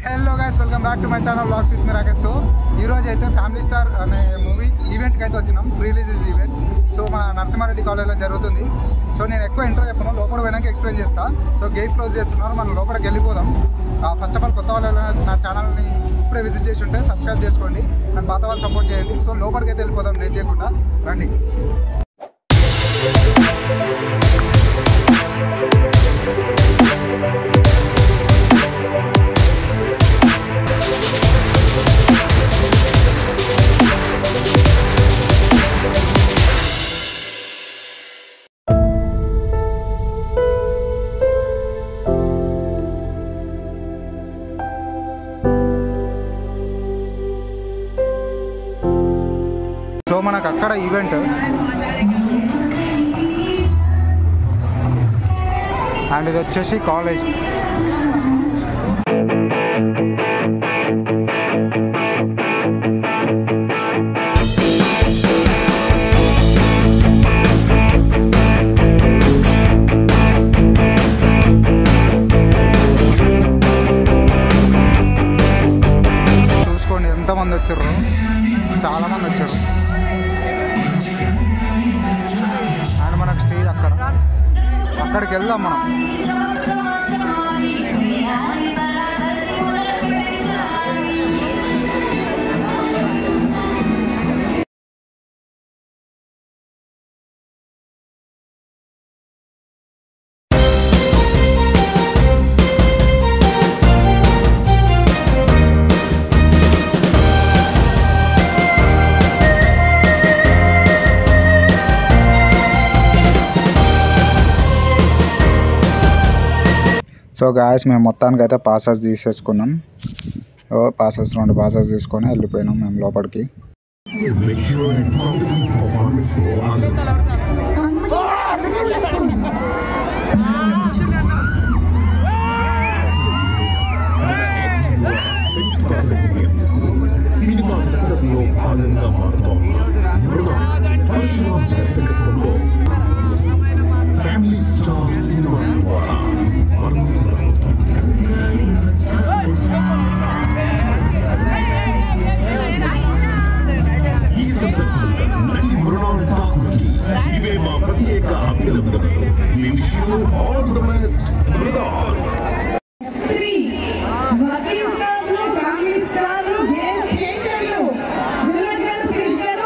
Hello guys welcome back to my channel vlogs with మిరాకెట్ so ఈ రోజు అయితే ఫ్యామిలీ స్టార్ అనే మూవీ ఈవెంట్కి అయితే వచ్చినాం ప్రీ రిలీజ్ ఈవెంట్ సో మన నరసింహారెడ్డి కాలేజ్లో జరుగుతుంది సో నేను ఎక్కువ ఇంటర్ చెప్పను లోపల పోయినాక ఎక్స్ప్లెయిన్ చేస్తా సో గేట్ క్లోజ్ చేస్తున్నారు మనం లోపలికి వెళ్ళిపోదాం ఫస్ట్ ఆఫ్ ఆల్ కొత్త వాళ్ళు ఎవరైనా నా ఛానల్ని ఇప్పుడే విజిట్ చేసి ఉంటే సబ్స్క్రైబ్ చేసుకోండి అండ్ పాత వాళ్ళు సపోర్ట్ చేయండి సో లోపలికి అయితే వెళ్ళిపోదాం లేట్ చేయకుండా రండి సో మనకు అక్కడ ఈవెంట్ అండ్ ఇది వచ్చేసి కాలేజ్ చూసుకోండి ఎంతమంది వచ్చారు చాలా మంది వచ్చారు అండ్ మనకు స్టేజ్ అక్కడ అక్కడికి వెళ్దాం మనం సో గాయస్ మేము మొత్తానికి అయితే పాసెస్ తీసేసుకున్నాం ఓ పాసెస్ రెండు పాసెస్ తీసుకొని వెళ్ళిపోయినాం మేము లోపలికి Make sure you promise performance on cinema success లో భాగంగా మారుతోంది మృణం పరశురాం దర్శకత్వంలో ఫ్యామిలీ స్టార్ సినిమా ద్వారా ఈ సందర్భంగా నటి మృణాల్ ఠాకూర్కి ఇవే మా ప్రత్యేక అభినందనలు We wish you all the best, Mrunal Vakeel సాబ్లు ఫ్యామిలీ స్టార్లు గేమ్ చేంజర్లు విలేజ్ గారు శ్రీష్ గారు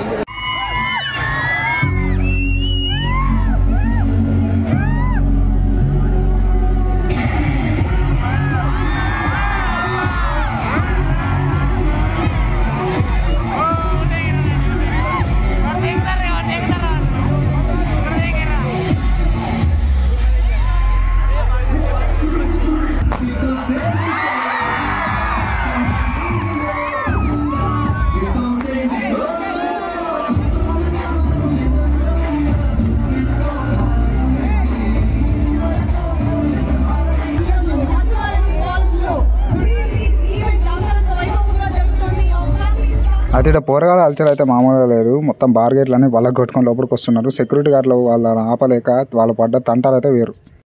అయితే ఇక్కడ పోరగాల అల్చర్ అయితే మామూలుగా లేదు మొత్తం బార్ గేట్లని వాళ్ళకి కొట్టుకొని లోపలికి వస్తున్నారు సెక్యూరిటీ గార్డులు వాళ్ళని ఆపలేక వాళ్ళు పడ్డ తంటాలు అయితే వేరు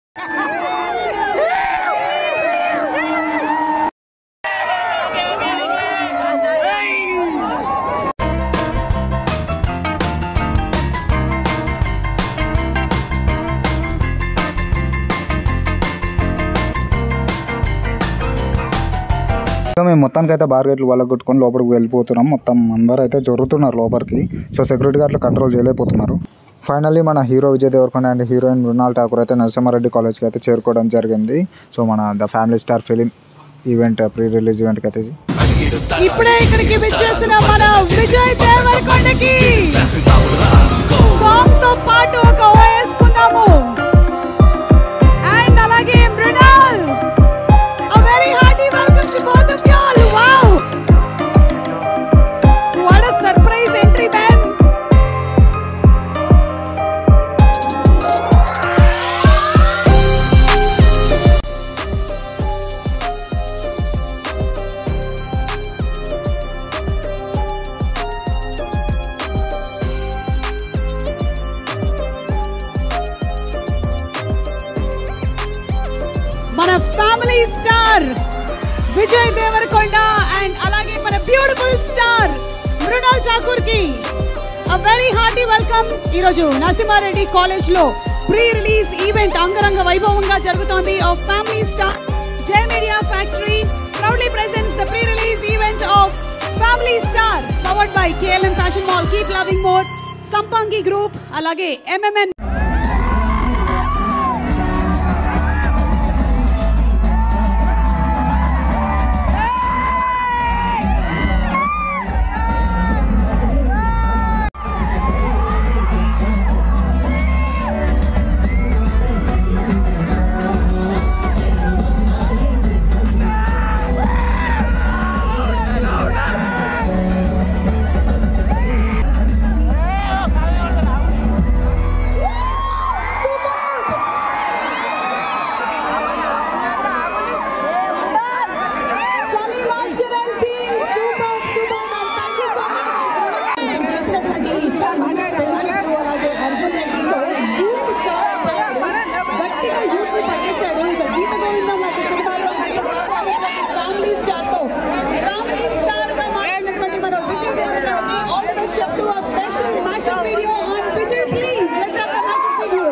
సో మేము మొత్తానికి అయితే బార్ గేట్లు వాళ్ళకి కొట్టుకొని లోపలికి వెళ్ళిపోతున్నాం మొత్తం అందరూ అయితే జరుగుతున్నారు లోపలికి సో సెక్యూరిటీ గార్డులు కంట్రోల్ చేయలేకపోతున్నారు ఫైనల్లీ మన hero Vijay Deverakonda and heroine Mrunal Thakur అయితే నరసింహారెడ్డి కాలేజ్కి అయితే చేరుకోవడం జరిగింది సో మన the family star film event pre release ఈవెంట్కి అయితే ఇప్పుడే ఇక్కడికి విచ్చేసిన మన విజయ్ దేవరకొండకి సాంగ్ తో పాటు ఒక ఓ వేసుకుందాము అండ్ అలాగే Mrunal a very hearty welcome to both of y'all wow what a surprise entry man మన ఫ్యామిలీ స్టార్ అందరికీ a very hearty welcome ఈరోజు నరసింహారెడ్డి కాలేజ్ లో ప్రీ రిలీజ్ ఈవెంట్ అంగరంగ వైభవంగా జరుగుతోంది of family star J media factory proudly presents the pre release event of family star powered by KLM fashion mall keep loving more Sampangi group అలాగే MMN Sunny Master and team, super, super, man. Thank you so much. మనం చేసినటువంటి ఈ fans, పెంచుకు అలాగే Arjun రెడ్డిలో youth star అయ్యాడు. గట్టిగా youth ని పట్టేశాడు. ఇక గీత గోవిందం లాంటి సినిమాలో ఫ్యామిలీ స్టార్ తో ఫ్యామిలీ స్టార్ గా మారినటువంటి మన Vijay దేవరకొండకి all the best up to a special mashup video on Vijay please. Let's have the mashup video.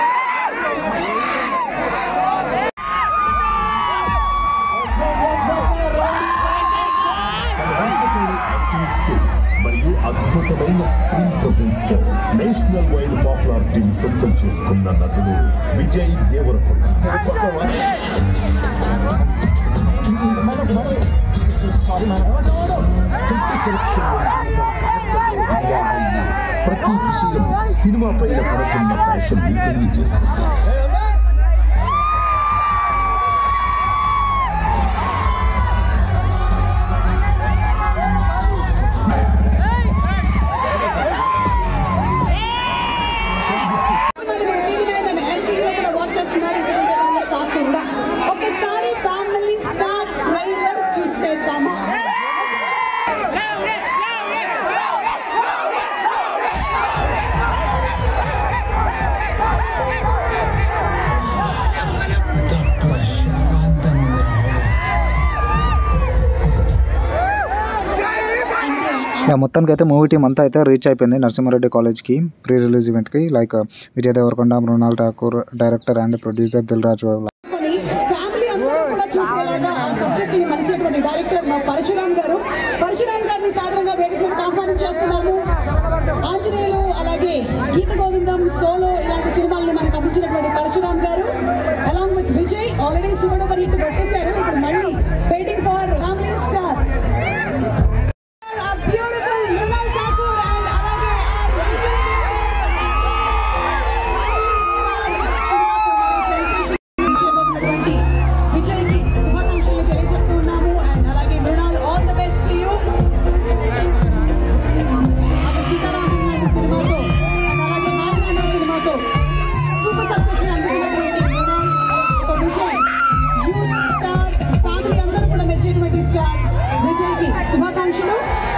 versatile acting skills మరియు అద్భుతమైన స్క్రీన్ ప్రెసెన్స్ తో నేషనల్ వైడ్ పాపులారిటీని సొంతం చేసుకున్న నటుడు విజయ్ దేవరకొండ స్క్రిప్ట్ సెలక్షన్ ప్రతి విషయం సినిమా పైన తనకున్న ప్యాషన్ తెలియజేస్తుంది మరి మన టీవీ నైన్ అని ఎన్టీవీలో కూడా వాచ్ చేస్తున్నారు ఇటువంటి వాళ్ళే కాకుండా ఒకసారి ఫ్యామిలీ స్టార్ ట్రైలర్ చూసేద్దామా ఇక మొత్తానికి అయితే మూవీ టీం అంతా అయితే రీచ్ అయిపోయింది నరసింహారెడ్డి కాలేజ్కి ప్రీ రిలీజ్ ఈవెంట్కి like Vijay Deverakonda Mrunal Thakur director and producer Dil Raju తీసుకొని ఫ్యామిలీ అందరూ కూడా చూసేలాగా ఆ సబ్జెక్ట్ ని మలిచేటువంటి డైరెక్టర్ మా పరశురామ్ గారు పరశురామ్ గారిని సాధారణంగా వేదిక మీదకి ఆహ్వానం చేస్తున్నాము ఆంజనేయులు అలాగే గీత గోవిందం సోలో ఇలాంటి సినిమాలను మనకు అందించినటువంటి పరశురామ్ గారు along with Vijay already super duper hit కొట్టేశారు ఇప్పుడు మళ్ళీ waiting for family star beautiful Mrunal Thakur and అలాగే our విజయ్ చేయబోతున్నటువంటి విజయ్కి శుభాకాంక్షలు తెలియజెప్తూ ఉన్నాము అండ్ అలాగే Mrunal all the best to you అటు సీతారామం లాంటి సినిమాతో అండ్ అలాగే నాయన సినిమాతో సూపర్ సక్సెస్ అందుకున్నటువంటి మృణాల్ ఒక విజయ్ యూత్ స్టార్ ఫ్యామిలీ అందరూ కూడా మెచ్చేటువంటి స్టార్ విజయ్కి శుభాకాంక్షలు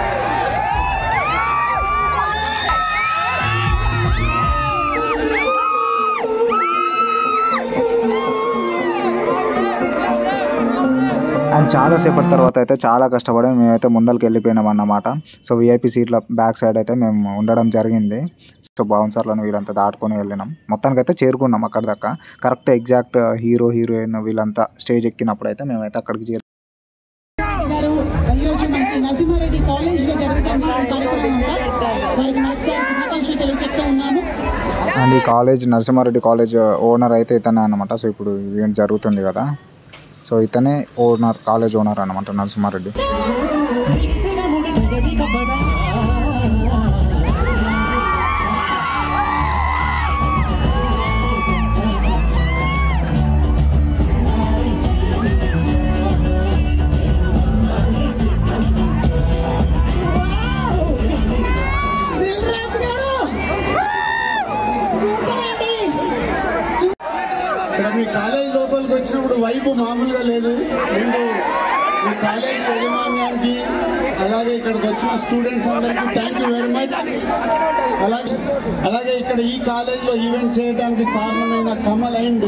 అండ్ చాలా సేపటి తర్వాత అయితే చాలా కష్టపడి మేమైతే ముందరికి వెళ్ళిపోయినాం అన్నమాట సో విఐపి సీట్ల బ్యాక్ సైడ్ అయితే మేము ఉండడం జరిగింది సో బౌన్సర్లను వీళ్ళంతా దాటుకొని వెళ్ళినాం మొత్తానికి అయితే చేరుకున్నాం అక్కడ దాకా కరెక్ట్ ఎగ్జాక్ట్ హీరో హీరోయిన్ వీళ్ళంతా స్టేజ్ ఎక్కినప్పుడు అయితే మేమైతే అక్కడికి చేరు గారు ఈరోజు మనకి నరసింహారెడ్డి కాలేజ్ లో జరుగుతుంది ఈ కార్యక్రమం అంతా వారికి మరొకసారి శుభాకాంక్షలు తెలియజెప్తూ ఉన్నాము అండ్ ఈ కాలేజ్ నరసింహారెడ్డి కాలేజ్ ఓనర్ అయితే ఇతనే అనమాట సో ఇప్పుడు ఈవెంట్ జరుగుతుంది కదా సో ఇతనే ఓనర్ కాలేజ్ ఓనర్ అనమాట నరసింహారెడ్డి దిల్ రాజు గారు సూపర్ అండి ఇక్కడ మీ కాలేజ్ లోపలికి వచ్చినప్పుడు వైపు మామూలుగా లేదు ముందు మీ కాలేజ్ యజమాన్యానికి అలాగే ఇక్కడికి వచ్చిన స్టూడెంట్స్ అందరికీ థ్యాంక్ యూ వెరీ మచ్ అలాగే అలాగే ఇక్కడ ఈ కాలేజ్ లో ఈవెంట్ చేయడానికి కారణమైన Kamal and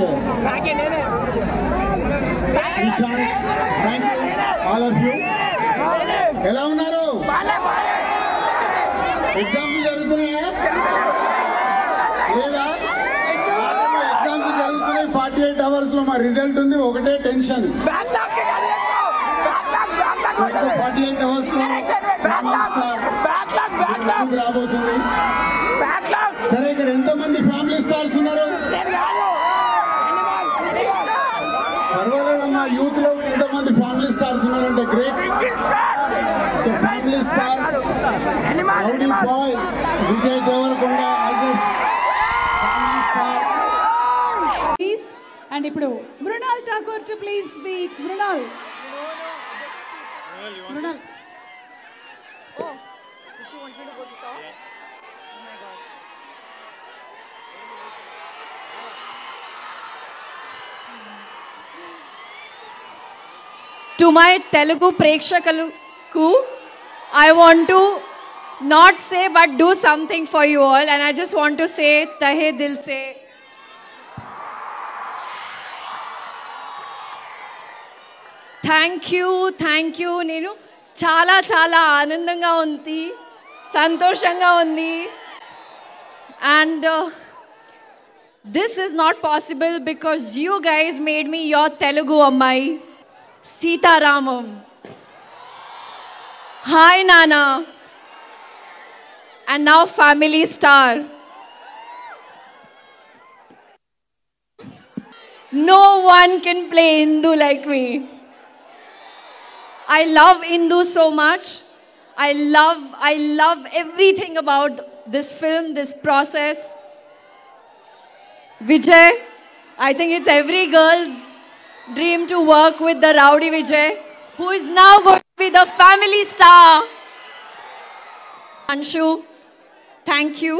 Nishanth thank you all of you ఎలా ఉన్నారు ఎగ్జామ్స్ జరుగుతున్నాయా లేదా ఎగ్జామ్స్ జరుగుతున్నాయి ఫార్టీ ఎయిట్ అవర్స్ లో మా రిజల్ట్ ఉంది ఒకటే టెన్షన్ ఫార్టీ ఎయిట్ అవర్స్ లో ఫ్యామిలీ స్టార్ ఎందుకు రాబోతుంది సరే ఇక్కడ ఎంతమంది ఫ్యామిలీ స్టార్స్ ఉన్నారు పర్వాలేదమ్మా యూత్ లో కూడా ఎంతమంది ఫ్యామిలీ స్టార్స్ ఉన్నారంటే great so family star rowdy boy Vijay Deverakonda as a family star please and ఇప్పుడు Mrunal Thakur to please speak Mrunal Mrunal to my Telugu ప్రేక్షకులకు I want to not say but do something for you all and I just want to say తహే దిల్ సే thank you thank you నేను చాలా చాలా ఆనందంగా ఉంది సంతోషంగా ఉంది and this is not possible because you guys made me your Telugu అమ్మాయి Sita Ramam hi Nanna and now family star No one can play Indu like me. I love Indu so much. I love, I love everything about this film, this process. Vijay, I think it's every girl's dream to work with the rowdy Vijay, who is now going to be the family star. Anshu, thank you.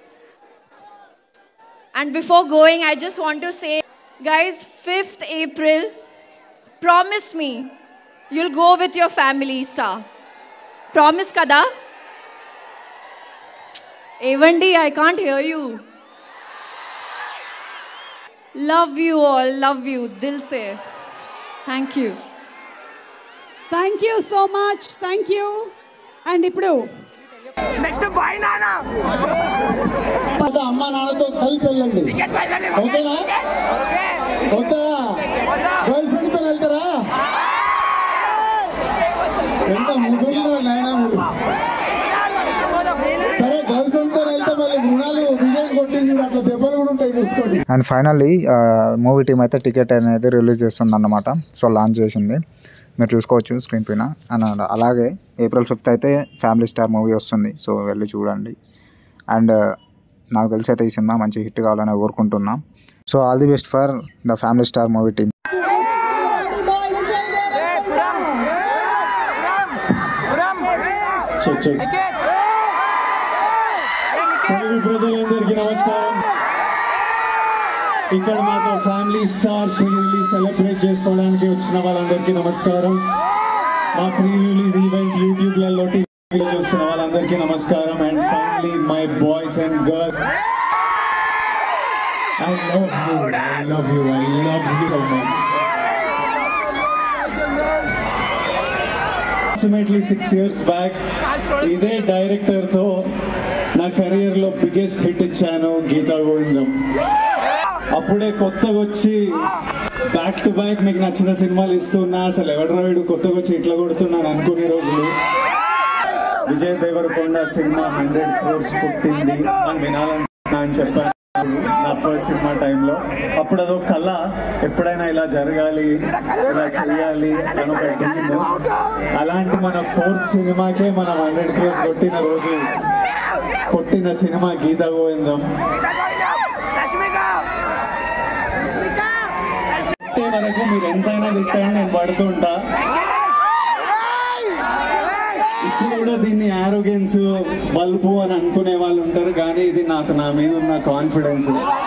And before going, I just want to say, guys, 5th April, promise me you'll go with your family star. Promise kada? Avandi, I can't hear you. Love you all, love you, dil se. Thank you. Thank you so much thank you and ఇప్పుడు తర్వాత అమ్మా నాన్నతో కలిపి వెళ్ళండి ఓకేనా వద్దా girl friend తో వెళ్తారా ఎంత ముదురు నాయన మీరు సరే గర్ల్ ఫ్రెండ్ తో వెళ్తే మళ్ళీ మృణాలు విజయ్ కొట్టింది చూడు, అట్లా దెబ్బలు కూడా ఉంటాయి చూసుకోండి అండ్ ఫైనల్లీ మూవీ టీమ్ అయితే టికెట్ అనేది రిలీజ్ చేస్తుంది అన్నమాట సో లాంచ్ చేసింది మీరు చూసుకోవచ్చు స్క్రీన్ పైన అండ్ అలాగే ఏప్రిల్ ఫిఫ్త్ అయితే ఫ్యామిలీ స్టార్ మూవీ వస్తుంది సో వెళ్ళి చూడండి అండ్ నాకు తెలిసి అయితే ఈ సినిమా మంచి హిట్ కావాలని కోరుకుంటున్నాం so all the best for the family star movie team Rowdy boy Vijay Devarakonda. Check check Telugu ప్రజలందరికీ నమస్కారం ఇక్కడ మాతో family star pre release celebrate చేసుకోవడానికి వచ్చిన వాళ్ళందరికీ నమస్కారం మా ప్రీ రిలీజ్ ఈవెంట్ యూట్యూబ్ లలో టీవీలో చూస్తున్న వాళ్ళందరికీ నమస్కారం and finally my boys and girls I love you I love you I love you so much approximately six years back ఇదే డైరెక్టర్ తో నా కెరియర్ లో బిగ్గెస్ట్ హిట్ ఇచ్చాను గీతా గోవిందం అప్పుడే కొత్తగా వచ్చి బ్యాక్ టు బ్యాక్ మీకు నచ్చిన సినిమాలు ఇస్తున్నా అసలు ఎవడరా వీడు కొత్తగా వచ్చి ఇట్లా కొడుతున్నాను అనుకునే రోజులు విజయ్ దేవరకొండ సినిమా హండ్రెడ్ క్రోర్స్ పుట్టింది అని వినాలనుకున్నా అని చెప్పాను నా ఫస్ట్ సినిమా టైంలో అప్పుడు అదొక కళ ఎప్పుడైనా ఇలా జరగాలి ఇలా చేయాలి అని ఒక డ్రీమ్ అలాంటి మన ఫోర్త్ సినిమాకే మనం హండ్రెడ్ క్రోర్స్ కొట్టిన రోజు కొట్టిన సినిమా గీతా గోవిందం కొట్టే వరకు మీరు ఎంతైనా తిట్టండి నేను పడుతుంటా ఇప్పుడు కూడా దీన్ని ఆరోగెన్స్ బల్బు అని అనుకునే వాళ్ళు ఉంటారు కానీ ఇది నాకు నా మీద ఉన్న కాన్ఫిడెన్స్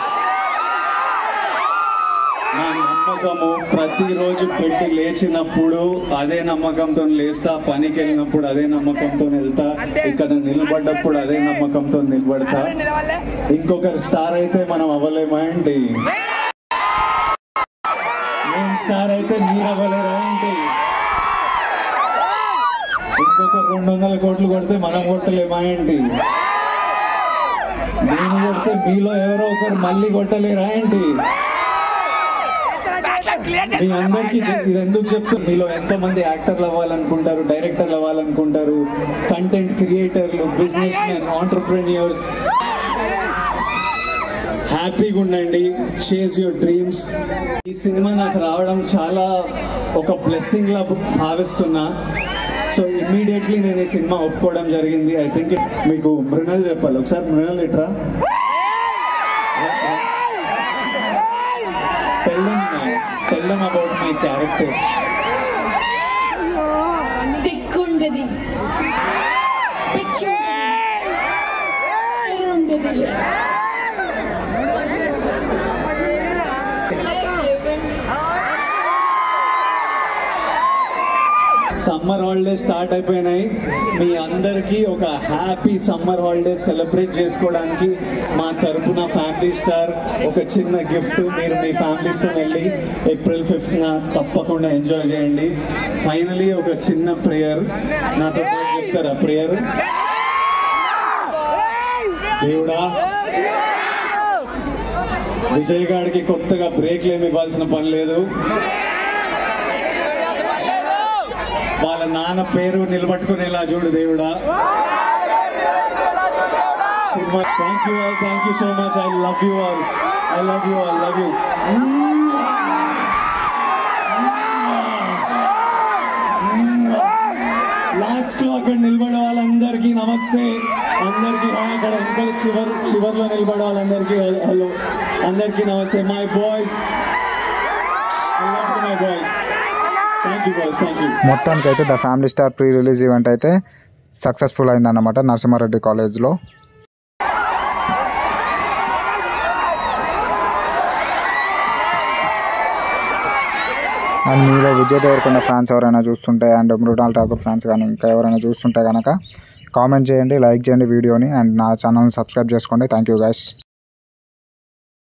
నా నమ్మకము ప్రతిరోజు పెట్టి లేచినప్పుడు అదే నమ్మకంతో లేస్తా పనికి వెళ్ళినప్పుడు అదే నమ్మకంతో వెళ్తా ఇక్కడ నిలబడ్డప్పుడు అదే నమ్మకంతో నిలబడతా ఇంకొకరు స్టార్ అయితే మనం అవ్వలేమా ఏంటి నేను స్టార్ అయితే మీరు అవ్వలేరా ఏంటి ఇంకొక రెండు వందల కోట్లు కొడితే మనం కొట్టలేమా ఏంటి నేను కొడితే మీలో ఎవరో ఒకరు మళ్ళీ కొట్టలేరా ఏంటి మీ అందరికీ చెప్- ఇది ఎందుకు చెప్తూ మీలో ఎంతో మంది యాక్టర్లు అవ్వాలనుకుంటారు డైరెక్టర్లు అవ్వాలనుకుంటారు కంటెంట్ క్రియేటర్లు బిజినెస్ మెన్ ఆంటర్ప్రెన్యూర్స్ హ్యాపీగా ఉండండి చేజ్ యువర్ డ్రీమ్స్ ఈ సినిమా నాకు రావడం చాలా ఒక బ్లెస్సింగ్ లా భావిస్తున్నా సో ఇమ్మీడియట్లీ నేను ఈ సినిమా ఒప్పుకోవడం జరిగింది ఐ థింక్ మీకు మృణల్ చెప్పాలి ఒకసారి మృణల్ ఇట్రా tell tell about my character దిక్కుండది పిచ్చి ఉండేది సమ్మర్ హాలిడేస్ స్టార్ట్ అయిపోయినాయి మీ అందరికీ ఒక హ్యాపీ సమ్మర్ హాలిడేస్ సెలబ్రేట్ చేసుకోవడానికి మా తరపున ఫ్యామిలీ స్టార్ ఒక చిన్న గిఫ్ట్ మీరు మీ ఫ్యామిలీస్తో వెళ్ళి ఏప్రిల్ ఫిఫ్త్న తప్పకుండా ఎంజాయ్ చేయండి ఫైనలీ ఒక చిన్న ప్రేయర్ నాతో పాటు చెప్తారా ప్రేయర్ దేవుడా విజయ్ గాడికి కొత్తగా బ్రేక్లు ఏమి ఇవ్వాల్సిన పని లేదు వాళ్ళ నాన్న పేరు నిలబట్టుకునేలా చూడు దేవుడా cinema thank you all thank you so much I love you all I love you all love you last లో అక్కడ నిలబడే వాళ్ళందరికీ నమస్తే అందరికీ హాయ్ అక్కడ ఇంకా చివర్ చివర్లో నిలబడే వాళ్ళందరికీ హలో అందరికీ నమస్తే my boys my boys thank you boys thank you మొత్తానికి అయితే the family star pre release event అయితే సక్సెస్ఫుల్ అయిందన్నమాట నరసింహారెడ్డి కాలేజ్లో అండ్ మీలో విజయ్ దేవరకొండ ఫ్యాన్స్ ఎవరైనా చూస్తుంటే అండ్ మృణాల్ ఠాకూర్ ఫ్యాన్స్ కానీ ఇంకా ఎవరైనా చూస్తుంటే కనుక కామెంట్ చేయండి లైక్ చేయండి వీడియోని అండ్ నా ఛానల్ని సబ్స్క్రైబ్ చేసుకోండి థ్యాంక్ యూ గైస్